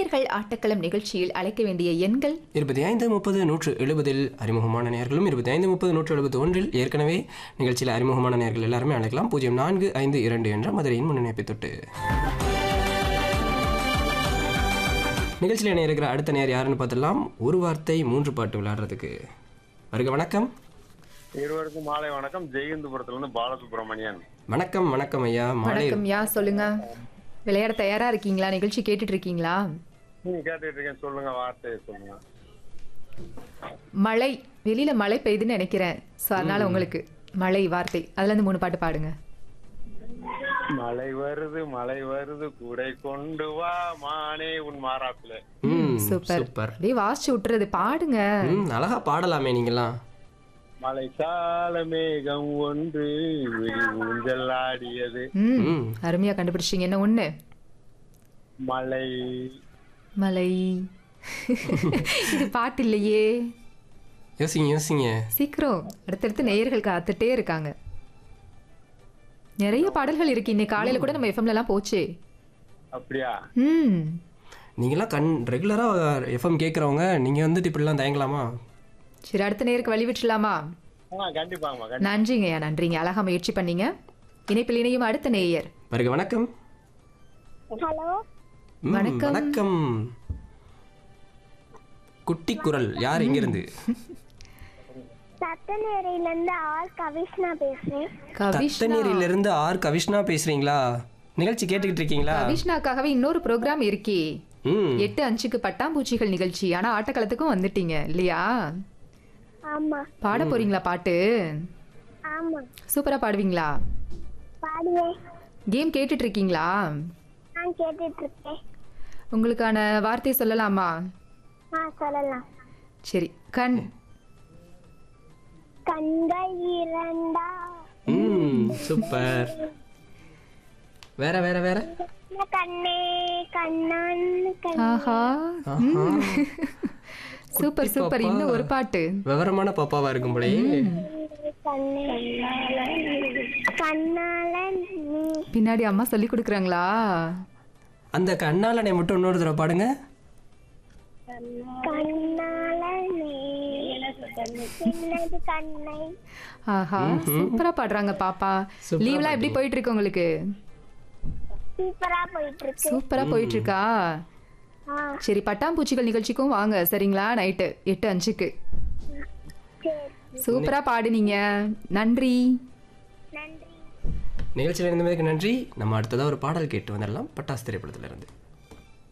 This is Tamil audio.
நேயர்கள் ஆட்டக்களம் நிகழ்ச்சியில் அழைக்க வேண்டிய எண்கள் இருபத்தி ஐந்து முப்பது நூற்று எழுபதில் அறிமுகமான நேர்களும் இருபத்தி ஐந்து முப்பது நூற்று எழுபத்தி ஒன்றில் ஏற்கனவே நிகழ்ச்சியில் அறிமுகமான நேர்கள் எல்லாருமே அழைக்கலாம் பூஜ்ஜியம் நான்கு ஐந்து இரண்டு என்ற மதுரையின் முன்னிணைப்பை தொட்டு நிகழ்ச்சியில் இணைய இருக்கிற அடுத்த நேர் யாருன்னு பார்த்துடலாம் ஒரு வார்த்தை மூன்று பாட்டு விளையாடுறதுக்கு வருக வணக்கம் இருவருக்கும் மாலை வணக்கம் ஜெயந்தபுரத்துல இருந்து பாலசுப்ரமணியன் வணக்கம் வணக்கம் ஐயா மாலை வணக்கம் யா சொல்லுங்க விளையாட தயாரா இருக்கீங்களா நிகழ்ச்சி கேட்டுட்டு இருக்கீங்களா நீங்க கேட்டுட்டு இருக்கேன் சொல்லுங்க வார்த்தையை சொல்லுங்க மழை வெளியில மழை பெய்யுதுன்னு நினைக்கிறேன் ஸோ அதனால உங்களுக்கு மழை வார்த்தை அதுல இருந்து மூணு பாட்டு பாடுங்க மழை வருது மழை வருது கூடை கொண்டு வா மானே உன் மாறாப்புல ம் சூப்பர் சூப்பர் அப்படியே வாசிச்சு விட்டுறது பாடுங்க ம் அழகா பாடலாமே நீங்களாம் மழை சால மேகம் ஒன்று விழி ஊஞ்சல் ஆடியது ம் ம் அருமையா கண்டுபிடிச்சீங்க என்ன ஒண்ணு மழை மலை இது பாட்டு இல்லையே யோசிங்க யோசிங்க சீக்கிரம் அடுத்தடுத்து நேயர்கள் காத்துட்டே இருக்காங்க நிறைய பாடல்கள் இருக்கு இன்னைக்கு காலையில கூட நம்ம எஃப்எம்ல எல்லாம் போச்சே அப்படியா ம் நீங்களாம் கண் ரெகுலராக எஃப்எம் கேட்குறவங்க நீங்கள் வந்துட்டு இப்படிலாம் தயங்கலாமா சரி அடுத்த நேருக்கு வழி விட்டுலாமா ஆ கண்டிப்பாங்கம்மா கண்டிப்பா நன்றிங்கய்யா நன்றிங்க அழகா முயற்சி பண்ணீங்க இணைப்பில் இணையும் அடுத்த நேயர் வருக வணக்கம் ஹலோ ம், வணக்கம். வணக்கம் குட்டி குரல் யார் இங்கிருந்து சத்தநேரியில இருந்து ஆர் கவிஷ்ணா பேசுறேன் கவிஷ்ணா தத்தநீரிலிருந்து ஆர் கவிஷ்ணா பேசுறீங்களா நிகழ்ச்சி கேட்டுக்கிட்டு இருக்கீங்களா கவிஷ்ணாக்காகவே இன்னொரு ப்ரோக்ராம் இருக்கே ம் எட்டு அஞ்சுக்கு பட்டாம்பூச்சிகள் நிகழ்ச்சி ஆனா ஆட்டக்களத்துக்கும் வந்துட்டீங்க இல்லையா ஆமா பாட போறீங்களா பாட்டு ஆமா சூப்பரா பாடுவீங்களா பாடுவேன் கேம் கேட்டுட்டு இருக்கீங்களா நான் கேட்டுட்டு இருக்கேன் உங்களுக்கான வார்த்தை சொல்லலாமா ஆ சொல்லலாம் சரி கண் கண்கள் இரண்டா ம் சூப்பர் வேற வேற வேற கண்ணே கண்ணான் கண் ஆஹா ஆஹா. சூப்பர் சூப்பர் இன்னும் ஒரு பாட்டு விவரமான பாப்பாவா இருக்கும் போலயே கண்ணே கண்ணால நீ பின்னாடி அம்மா சொல்லி கொடுக்குறாங்களா அந்த கண்ணாலனை மட்டும் இன்னொரு தடவை பாடுங்க கண்ணால நீ என்னது கண்ணை ஆஹா சூப்பரா பாடுறாங்க பாப்பா சூப்பரா லீவ்லாம் எப்படி போயிட்டு இருக்கு உங்களுக்கு சூப்பரா போயிட்டு இருக்கு சூப்பரா போயிட்டு இருக்கா ஆ சரி பட்டாம்பூச்சிகள் நிகழ்ச்சிக்கும் வாங்க சரிங்களா நைட்டு எட்டு அஞ்சுக்கு சரி சூப்பரா பாடுனீங்க நன்றி நன்றி நிகழ்ச்சியில் இருந்தமைக்கு நன்றி நம்ம அடுத்ததாக ஒரு பாடல் கேட்டு வந்துடலாம் பட்டாசு திரைப்படத்துல இருந்து